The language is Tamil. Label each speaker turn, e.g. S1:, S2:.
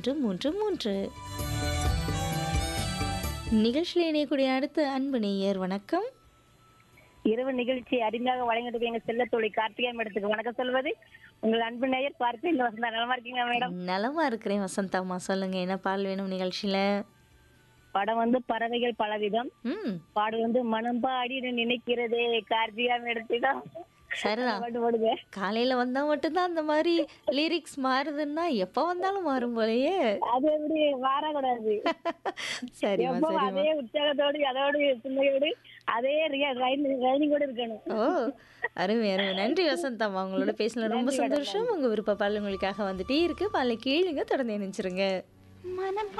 S1: மூன்று மூன்று மூன்று நிகழ்ச்சியில் இணையக்கூடிய அடுத்த அன்பு நேயர் வணக்கம்
S2: இரவு நிகழ்ச்சி அருமையாக வழங்கிட்டு எங்க செல்ல தோழி கார்த்திகா மேடத்துக்கு வணக்கம் சொல்வது உங்கள் அன்பு நேயர் பார்த்து வசந்தா நலமா இருக்கீங்க மேடம்
S1: நலமா இருக்கிறேன் வசந்தாம்மா சொல்லுங்க என்ன பால் வேணும் நிகழ்ச்சியில
S2: படம் வந்து பறவைகள் பலவிதம்
S1: ம்
S2: பாடு வந்து மனம் பாடி நினைக்கிறதே கார்த்திகா மேடத்திடம்
S1: சரிதான்
S2: பாட்டு போடுங்க
S1: காலையில வந்தா மட்டும்தான் அந்த மாதிரி லிரிக்ஸ் மாறுதுன்னா எப்ப வந்தாலும் மாறும் போலயே
S2: அது எப்படி மாறக்கூடாது
S1: சரிம்மா
S2: எப்போ
S1: சரிம்மா
S2: அதே உற்சாகத்தோடு அதோடு புண்ணையோடு அதே ரைனிங்கோடு இருக்கணும்
S1: ஓ அருமை அருமை நன்றி வசந்தாம்மா உங்களோட பேசல ரொம்ப சந்தோஷம் உங்க விருப்ப பால் உங்களுக்காக வந்துட்டே இருக்கு பாலை கீழுங்க தொடர்ந்து நினைச்சிருங்க